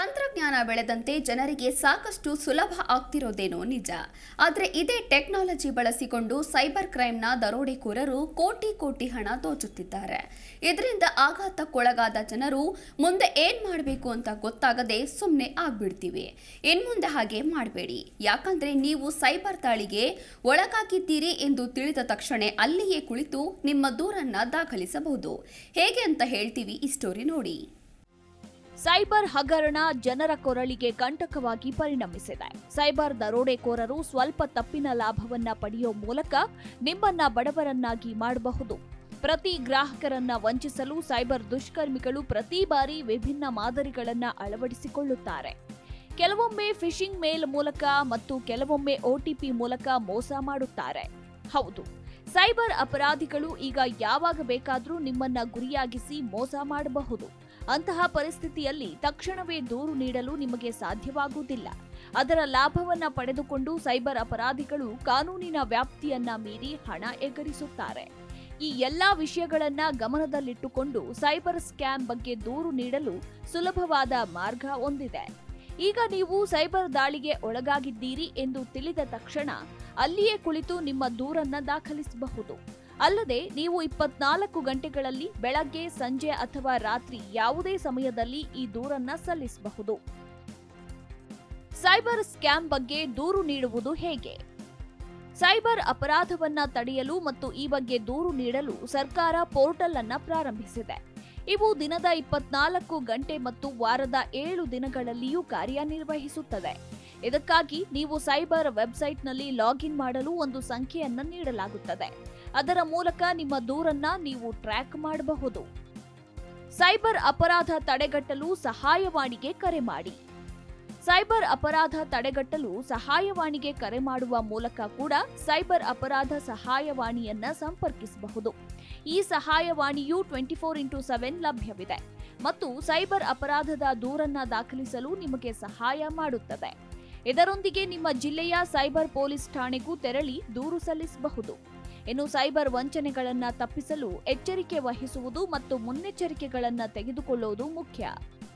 ತಂತ್ರಜ್ಞಾನ ಬೆಳೆದಂತೆ ಜನರಿಗೆ ಸಾಕಷ್ಟು ಸುಲಭ ಆಗ್ತಿರೋದೇನೋ ನಿಜ ಆದರೆ ಇದೇ ಟೆಕ್ನಾಲಜಿ ಬಳಸಿಕೊಂಡು ಸೈಬರ್ ಕ್ರೈಮ್ನ ದರೋಡೆಕೋರರು ಕೋಟಿ ಕೋಟಿ ಹಣ ದೋಚುತ್ತಿದ್ದಾರೆ ಇದರಿಂದ ಆಘಾತಕ್ಕೊಳಗಾದ ಜನರು ಮುಂದೆ ಏನ್ ಮಾಡಬೇಕು ಅಂತ ಗೊತ್ತಾಗದೆ ಸುಮ್ಮನೆ ಆಗ್ಬಿಡ್ತೀವಿ ಇನ್ಮುಂದೆ ಹಾಗೆ ಮಾಡಬೇಡಿ ಯಾಕಂದ್ರೆ ನೀವು ಸೈಬರ್ ದಾಳಿಗೆ ಒಳಗಾಗಿದ್ದೀರಿ ಎಂದು ತಿಳಿದ ತಕ್ಷಣ ಅಲ್ಲಿಯೇ ಕುಳಿತು ನಿಮ್ಮ ದೂರನ್ನ ದಾಖಲಿಸಬಹುದು ಹೇಗೆ ಅಂತ ಹೇಳ್ತೀವಿ ಈ ಸ್ಟೋರಿ ನೋಡಿ ಸೈಬರ್ ಹಗರಣ ಜನರ ಕೊರಳಿಗೆ ಕಂಟಕವಾಗಿ ಪರಿಣಮಿಸಿದೆ ಸೈಬರ್ ದರೋಡೆಕೋರರು ಸ್ವಲ್ಪ ತಪ್ಪಿನ ಲಾಭವನ್ನ ಪಡೆಯುವ ಮೂಲಕ ನಿಮ್ಮನ್ನ ಬಡವರನ್ನಾಗಿ ಮಾಡಬಹುದು ಪ್ರತಿ ಗ್ರಾಹಕರನ್ನ ವಂಚಿಸಲು ಸೈಬರ್ ದುಷ್ಕರ್ಮಿಗಳು ಪ್ರತಿ ಬಾರಿ ವಿಭಿನ್ನ ಮಾದರಿಗಳನ್ನ ಅಳವಡಿಸಿಕೊಳ್ಳುತ್ತಾರೆ ಕೆಲವೊಮ್ಮೆ ಫಿಶಿಂಗ್ ಮೇಲ್ ಮೂಲಕ ಮತ್ತು ಕೆಲವೊಮ್ಮೆ ಒಟಿಪಿ ಮೂಲಕ ಮೋಸ ಮಾಡುತ್ತಾರೆ ಹೌದು ಸೈಬರ್ ಅಪರಾಧಿಗಳು ಈಗ ಯಾವಾಗ ಬೇಕಾದರೂ ನಿಮ್ಮನ್ನ ಗುರಿಯಾಗಿಸಿ ಮೋಸ ಮಾಡಬಹುದು ಅಂತಹ ಪರಿಸ್ಥಿತಿಯಲ್ಲಿ ತಕ್ಷಣವೇ ದೂರು ನೀಡಲು ನಿಮಗೆ ಸಾಧ್ಯವಾಗುವುದಿಲ್ಲ ಅದರ ಲಾಭವನ್ನ ಪಡೆದುಕೊಂಡು ಸೈಬರ್ ಅಪರಾಧಿಗಳು ಕಾನೂನಿನ ವ್ಯಾಪ್ತಿಯನ್ನ ಮೀರಿ ಹಣ ಎಗರಿಸುತ್ತಾರೆ ಈ ಎಲ್ಲಾ ವಿಷಯಗಳನ್ನ ಗಮನದಲ್ಲಿಟ್ಟುಕೊಂಡು ಸೈಬರ್ ಸ್ಕ್ಯಾಮ್ ಬಗ್ಗೆ ದೂರು ನೀಡಲು ಸುಲಭವಾದ ಮಾರ್ಗ ಒಂದಿದೆ ಈಗ ನೀವು ಸೈಬರ್ ದಾಳಿಗೆ ಒಳಗಾಗಿದ್ದೀರಿ ಎಂದು ತಿಳಿದ ತಕ್ಷಣ ಅಲ್ಲಿಯೇ ಕುಳಿತು ನಿಮ್ಮ ದೂರನ್ನ ದಾಖಲಿಸಬಹುದು ಅಲ್ಲದೆ ನೀವು ಇಪ್ಪತ್ನಾಲ್ಕು ಗಂಟೆಗಳಲ್ಲಿ ಬೆಳಗ್ಗೆ ಸಂಜೆ ಅಥವಾ ರಾತ್ರಿ ಯಾವುದೇ ಸಮಯದಲ್ಲಿ ಈ ದೂರನ್ನ ಸಲ್ಲಿಸಬಹುದು ಸೈಬರ್ ಸ್ಕ್ಯಾಮ್ ಬಗ್ಗೆ ದೂರು ನೀಡುವುದು ಹೇಗೆ ಸೈಬರ್ ಅಪರಾಧವನ್ನ ತಡೆಯಲು ಮತ್ತು ಈ ಬಗ್ಗೆ ದೂರು ನೀಡಲು ಸರ್ಕಾರ ಪೋರ್ಟಲ್ ಅನ್ನ ಪ್ರಾರಂಭಿಸಿದೆ ಇವು ದಿನದ ಇಪ್ಪತ್ನಾಲ್ಕು ಗಂಟೆ ಮತ್ತು ವಾರದ ಏಳು ದಿನಗಳಲ್ಲಿಯೂ ಕಾರ್ಯನಿರ್ವಹಿಸುತ್ತದೆ ಇದಕ್ಕಾಗಿ ನೀವು ಸೈಬರ್ ವೆಬ್ಸೈಟ್ನಲ್ಲಿ ಲಾಗಿನ್ ಮಾಡಲು ಒಂದು ಸಂಖ್ಯೆಯನ್ನ ನೀಡಲಾಗುತ್ತದೆ ಅದರ ಮೂಲಕ ನಿಮ್ಮ ದೂರನ್ನ ನೀವು ಟ್ರ್ಯಾಕ್ ಮಾಡಬಹುದು ಸೈಬರ್ ಅಪರಾಧ ತಡೆಗಟ್ಟಲು ಸಹಾಯವಾಣಿಗೆ ಕರೆ ಮಾಡಿ ಸೈಬರ್ ಅಪರಾಧ ತಡೆಗಟ್ಟಲು ಸಹಾಯವಾಣಿಗೆ ಕರೆ ಮಾಡುವ ಮೂಲಕ ಕೂಡ ಸೈಬರ್ ಅಪರಾಧ ಸಹಾಯವಾಣಿಯನ್ನ ಸಂಪರ್ಕಿಸಬಹುದು ಈ ಸಹಾಯವಾಣಿಯು ಟ್ವೆಂಟಿ ಫೋರ್ ಇಂಟು ಸೆವೆನ್ ಲಭ್ಯವಿದೆ ಮತ್ತು ಸೈಬರ್ ಅಪರಾಧದ ದೂರನ್ನ ದಾಖಲಿಸಲು ನಿಮಗೆ ಸಹಾಯ ಮಾಡುತ್ತದೆ ಇದರೊಂದಿಗೆ ನಿಮ್ಮ ಜಿಲ್ಲೆಯ ಸೈಬರ್ ಪೊಲೀಸ್ ಠಾಣೆಗೂ ತೆರಳಿ ದೂರು ಸಲ್ಲಿಸಬಹುದು ಇನ್ನು ಸೈಬರ್ ವಂಚನೆಗಳನ್ನ ತಪ್ಪಿಸಲು ಎಚ್ಚರಿಕೆ ವಹಿಸುವುದು ಮತ್ತು ಮುನ್ನೆಚ್ಚರಿಕೆಗಳನ್ನ ತೆಗೆದುಕೊಳ್ಳುವುದು ಮುಖ್ಯ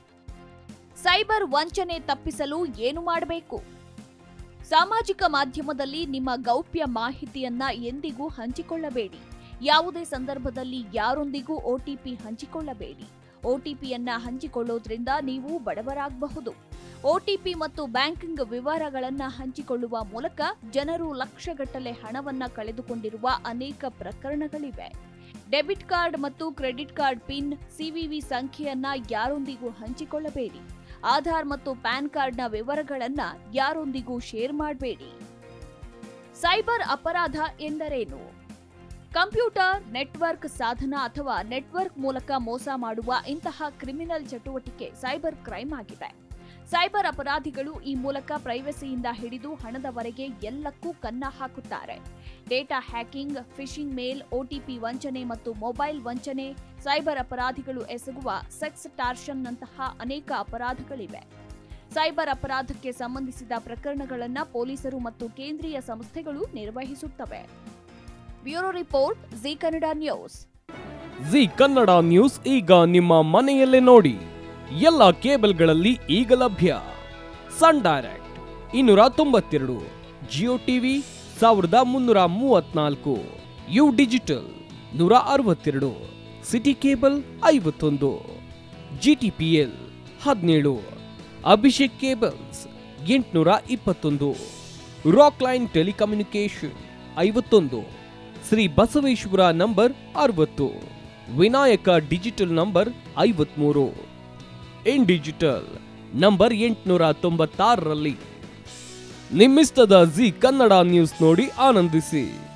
ಸೈಬರ್ ವಂಚನೆ ತಪ್ಪಿಸಲು ಏನು ಮಾಡಬೇಕು ಸಾಮಾಜಿಕ ಮಾಧ್ಯಮದಲ್ಲಿ ನಿಮ್ಮ ಗೌಪ್ಯ ಮಾಹಿತಿಯನ್ನ ಎಂದಿಗೂ ಹಂಚಿಕೊಳ್ಳಬೇಡಿ ಯಾವುದೇ ಸಂದರ್ಭದಲ್ಲಿ ಯಾರೊಂದಿಗೂ ಒಟಿಪಿ ಹಂಚಿಕೊಳ್ಳಬೇಡಿ ಒಟಿಪಿಯನ್ನ ಹಂಚಿಕೊಳ್ಳೋದ್ರಿಂದ ನೀವು ಬಡವರಾಗಬಹುದು ಒಟಿಪಿ ಮತ್ತು ಬ್ಯಾಂಕಿಂಗ್ ವಿವರಗಳನ್ನ ಹಂಚಿಕೊಳ್ಳುವ ಮೂಲಕ ಜನರು ಲಕ್ಷಗಟ್ಟಲೆ ಹಣವನ್ನ ಕಳೆದುಕೊಂಡಿರುವ ಅನೇಕ ಪ್ರಕರಣಗಳಿವೆ ಡೆಬಿಟ್ ಕಾರ್ಡ್ ಮತ್ತು ಕ್ರೆಡಿಟ್ ಕಾರ್ಡ್ ಪಿನ್ ಸಿವಿವಿ ಸಂಖ್ಯೆಯನ್ನ ಯಾರೊಂದಿಗೂ ಹಂಚಿಕೊಳ್ಳಬೇಡಿ ಆಧಾರ್ ಮತ್ತು ಪ್ಯಾನ್ ಕಾರ್ಡ್ನ ವಿವರಗಳನ್ನ ಯಾರೊಂದಿಗೂ ಶೇರ್ ಮಾಡಬೇಡಿ ಸೈಬರ್ ಅಪರಾಧ ಎಂದರೇನು ಕಂಪ್ಯೂಟರ್ ನೆಟ್ವರ್ಕ್ ಸಾಧನ ಅಥವಾ ನೆಟ್ವರ್ಕ್ ಮೂಲಕ ಮೋಸ ಮಾಡುವ ಇಂತಹ ಕ್ರಿಮಿನಲ್ ಚಟುವಟಿಕೆ ಸೈಬರ್ ಕ್ರೈಮ್ ಆಗಿದೆ ಸೈಬರ್ ಅಪರಾಧಿಗಳು ಈ ಮೂಲಕ ಪ್ರೈವಸಿಯಿಂದ ಹಿಡಿದು ಹಣದವರೆಗೆ ಎಲ್ಲಕ್ಕೂ ಕನ್ನ ಹಾಕುತ್ತಾರೆ data hacking phishing mail OTP ವಂಚನೆ ಮತ್ತು ಮೊಬೈಲ್ ವಂಚನೆ ಸೈಬರ್ ಅಪರಾಧಿಗಳು ಎಸಗುವ ಸೆಕ್ಸ್ ಟಾರ್ಷನ್ನಂತಹ ಅನೇಕ ಅಪರಾಧಗಳಿವೆ ಸೈಬರ್ ಅಪರಾಧಕ್ಕೆ ಸಂಬಂಧಿಸಿದ ಪ್ರಕರಣಗಳನ್ನು ಪೊಲೀಸರು ಮತ್ತು ಕೇಂದ್ರೀಯ ಸಂಸ್ಥೆಗಳು ನಿರ್ವಹಿಸುತ್ತವೆ bureau report Zee Kannada news Zee Kannada news ಈಗ ನಿಮ್ಮ ಮನೆಯಲ್ಲೇ ನೋಡಿ ಎಲ್ಲ ಕೇಬಲ್ಗಳಲ್ಲಿ ಈಗ ಲಭ್ಯ ಸನ್ ಡೈರೆಕ್ಟ್ ಇನ್ನೂರ ತೊಂಬತ್ತೆರಡು ಜಿಯೋ ಟಿವಿ ಸಾವಿರದ ಮುನ್ನೂರ ಮೂವತ್ನಾಲ್ಕು ಯು ಡಿಜಿಟಲ್ ನೂರ ಅರವತ್ತೆರಡು ಸಿಟಿ ಕೇಬಲ್ ಐವತ್ತೊಂದು ಜಿಟಿಪಿಎಲ್ ಹದಿನೇಳು ಅಭಿಷೇಕ್ ಕೇಬಲ್ಸ್ ಎಂಟುನೂರ ಇಪ್ಪತ್ತೊಂದು ರಾಕ್ ಲೈನ್ ಟೆಲಿಕಮ್ಯುನಿಕೇಶನ್ ಐವತ್ತೊಂದು ಶ್ರೀ ಬಸವೇಶ್ವರ ನಂಬರ್ ಅರವತ್ತು ವಿನಾಯಕ ಡಿಜಿಟಲ್ ನಂಬರ್ ಐವತ್ಮೂರು ಇನ್ ಡಿಜಿಟಲ್ ನಂಬರ್ ಎಂಟುನೂರ ತೊಂಬತ್ತಾರರಲ್ಲಿ ನಿಮ್ಮಿಸ್ತದ ಜಿ ಕನ್ನಡ ನ್ಯೂಸ್ ನೋಡಿ ಆನಂದಿಸಿ